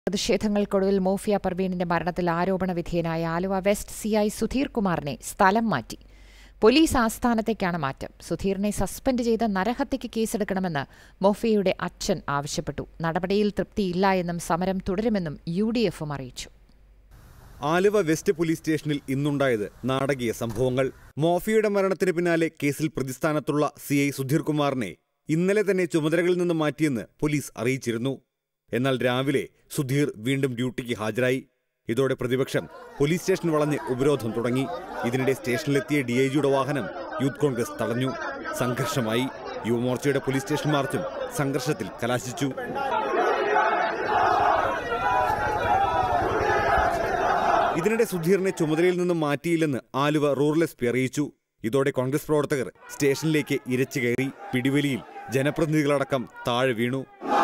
പ്രതിഷേധങ്ങൾക്കൊടുവിൽ മോഫിയ പർവീണിന്റെ മരണത്തിൽ ആരോപണ വിധേയനായ ആലുവ വെസ്റ്റ് സിഐ സുധീർ കുമാറിനെ സ്ഥലം മാറ്റി പോലീസ് ആസ്ഥാനത്തേക്കാണ് മാറ്റം സുധീറിനെ സസ്പെൻഡ് ചെയ്ത് നരഹത്യയ്ക്ക് കേസെടുക്കണമെന്ന് മോഫിയയുടെ അച്ഛൻ ആവശ്യപ്പെട്ടു നടപടിയിൽ തൃപ്തിയില്ല എന്നും സമരം തുടരുമെന്നും യു ഡി എഫും അറിയിച്ചു ആലുവ വെസ്റ്റ് പോലീസ് സ്റ്റേഷനിൽ ഇന്നുണ്ടായത് നാടകീയ സംഭവങ്ങൾ മോഫിയുടെ മരണത്തിന് പിന്നാലെ കേസിൽ പ്രതിസ്ഥാനത്തുള്ള സി ഐ സുധീർ കുമാറിനെ ഇന്നലെ തന്നെ ചുമതലകളിൽ നിന്ന് മാറ്റിയെന്ന് പോലീസ് അറിയിച്ചിരുന്നു എന്നാൽ രാവിലെ സുധീർ വീണ്ടും ഡ്യൂട്ടിക്ക് ഹാജരായി ഇതോടെ പ്രതിപക്ഷം പോലീസ് സ്റ്റേഷൻ വളഞ്ഞ് ഉപരോധം തുടങ്ങി ഇതിനിടെ സ്റ്റേഷനിലെത്തിയ ഡി ഐ ജിയുടെ വാഹനം യൂത്ത് കോൺഗ്രസ് തടഞ്ഞു സംഘർഷമായി യുവമോർച്ചയുടെ പോലീസ് സ്റ്റേഷൻ മാർച്ചും സംഘർഷത്തിൽ കലാശിച്ചു ഇതിനിടെ സുധീറിനെ ചുമതലയിൽ നിന്നും മാറ്റിയില്ലെന്ന് ആലുവ റൂറൽ എസ് പി അറിയിച്ചു ഇതോടെ കോൺഗ്രസ് പ്രവർത്തകർ സ്റ്റേഷനിലേക്ക് ഇരച്ചു കയറി പിടിവലിയിൽ ജനപ്രതിനിധികളടക്കം താഴെ വീണു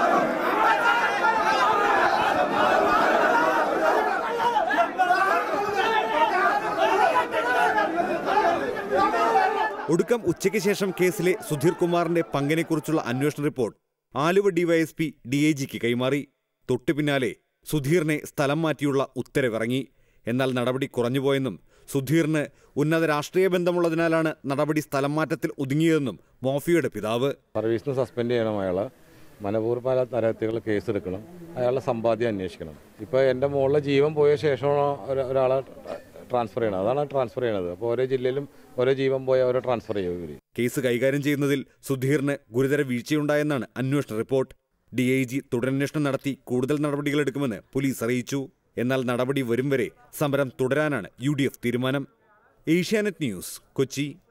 ഒടുക്കം ഉച്ചയ്ക്ക് ശേഷം കേസിലെ സുധീർ കുമാറിന്റെ പങ്കിനെക്കുറിച്ചുള്ള അന്വേഷണ report Aluva DYSP D I ജിക്ക് കൈമാറി തൊട്ടു പിന്നാലെ സുധീറിനെ സ്ഥലം മാറ്റിയുള്ള ഉത്തരവിറങ്ങി എന്നാൽ നടപടി കുറഞ്ഞുപോയെന്നും സുധീറിന് ഉന്നത രാഷ്ട്രീയ ബന്ധമുള്ളതിനാലാണ് നടപടി സ്ഥലം മാറ്റത്തിൽ ഒതുങ്ങിയതെന്നും മോഫിയുടെ പിതാവ് സർവീസിന് സസ്പെൻഡ് ചെയ്യണം അയാളെ മനപൂർവ്വ നരഹത്യകൾ കേസെടുക്കണം അയാളുടെ സമ്പാദ്യം അന്വേഷിക്കണം ഇപ്പോൾ എൻ്റെ മുകളിലെ ജീവൻ പോയ ശേഷമാണ് ഒര- ഒരാളെ ട്രാൻസ്ഫർ ചെയ്യണത് അതാണ് ട്രാൻസ്ഫർ ചെയ്യണത് അപ്പോൾ ഓരോ ജില്ലയിലും ഓരോ ജീവൻ പോയ ഓരോ ട്രാൻസ്ഫർ ചെയ്യും ഇവർ കേസ് കൈകാര്യം ചെയ്യുന്നതിൽ സുധീറിന് ഗുരുതര വീഴ്ചയുണ്ടായെന്നാണ് അന്വേഷണ റിപ്പോർട്ട് ഡി ഐ ജി തുടരന്വേഷണം നടത്തി കൂടുതൽ നടപടികളെടുക്കുമെന്ന് പോലീസ് അറിയിച്ചു എന്നാൽ നടപടി വരും വരെ സമരം തുടരാനാണ് യു തീരുമാനം ഏഷ്യാനെറ്റ് ന്യൂസ് കൊച്ചി